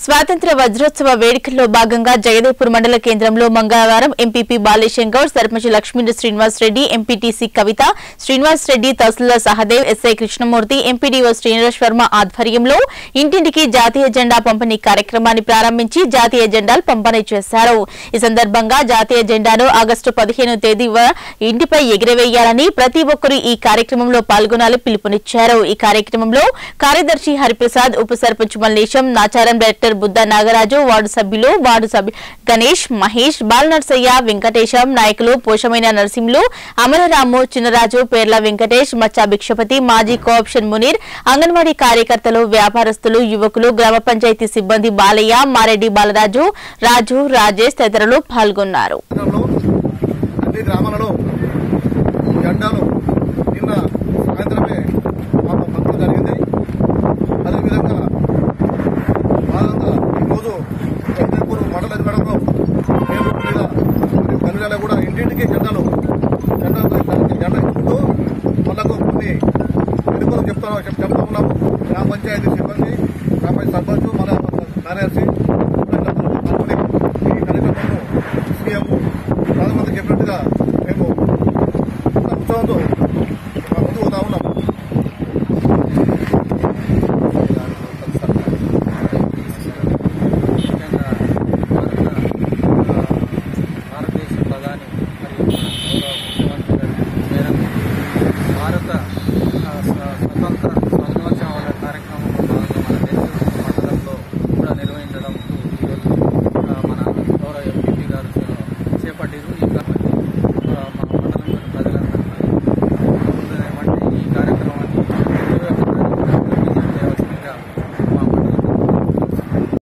స్వాతంత్ర వజ్రోత్సవ వేడుకల్లో భాగంగా జగదేపూర్ మండల కేంద్రంలో మంగళవారం MPP Balesham Goud sarpanch Lakshmi Srinivas Reddy MPTC Kavitha Srinivas Reddy tahsildar Sahadev SI Krishnamurthy MPDO Srinivas Varma ఆధ్వర్యంలో ఇంటింటికి జాతీయ జెండా పంపిణీ కార్యక్రమాన్ని ప్రారంభించి జాతీయ జెండాలు పంపిణీ చేశారు ఈ సందర్భంగా జాతీయ జెండాను ఆగస్టు పదిహేను తేదీ వ- ఇంటిపై ఎగిరవేయాలని ప్రతి ఒక్కరూ ఈ కార్యక్రమంలో పాల్గొనాలని పిలుపునిచ్చారు ఈ కార్యక్రమంలో కార్యదర్శి హరిప్రసాద్ ఉప సర్పంచ్ మల్లేశం నాచారం డైరెక్టర్ బుద్ధ నాగరాజు వార్డు సభ్యులు వార్డు సభ్యు గణేష్ మహేష్ బాలనర్సయ్య వెంకటేశం నాయకులు పోషమైన నరసింహులు అమరరాము చిన్నరాజు పేర్ల వెంకటేష్ మచ్చా భిక్షపతి మాజీ కోఆప్షన్ మునీర్ అంగన్వాడీ కార్యకర్తలు వ్యాపారస్తులు యువకులు గ్రామ పంచాయతీ సిబ్బంది బాలయ్య మారెడ్డి బాలరాజు రాజు రాజేష్ తదితరులు పాల్గొన్నారు గ్రామంలో అన్ని గ్రామాలలో జెండాలు నిన్న సాయంత్రమే మాకు పంపడం జరిగింది అదేవిధంగా భాగంగా ఈరోజు చంద్రపూర్ మండల అధికారంలో మేము మీద మరియు కన్నులలో కూడా ఇంటింటికి జెండాలు జెండా జెండా ఇస్తూ వాళ్ళకు కొన్ని ఎడుకలు చెప్తా చెప్తా ఉన్నాము గ్రామ పంచాయతీ సిబ్బంది గ్రామ పంచాయతీ సర్పంచ్ మన కార్యదర్శి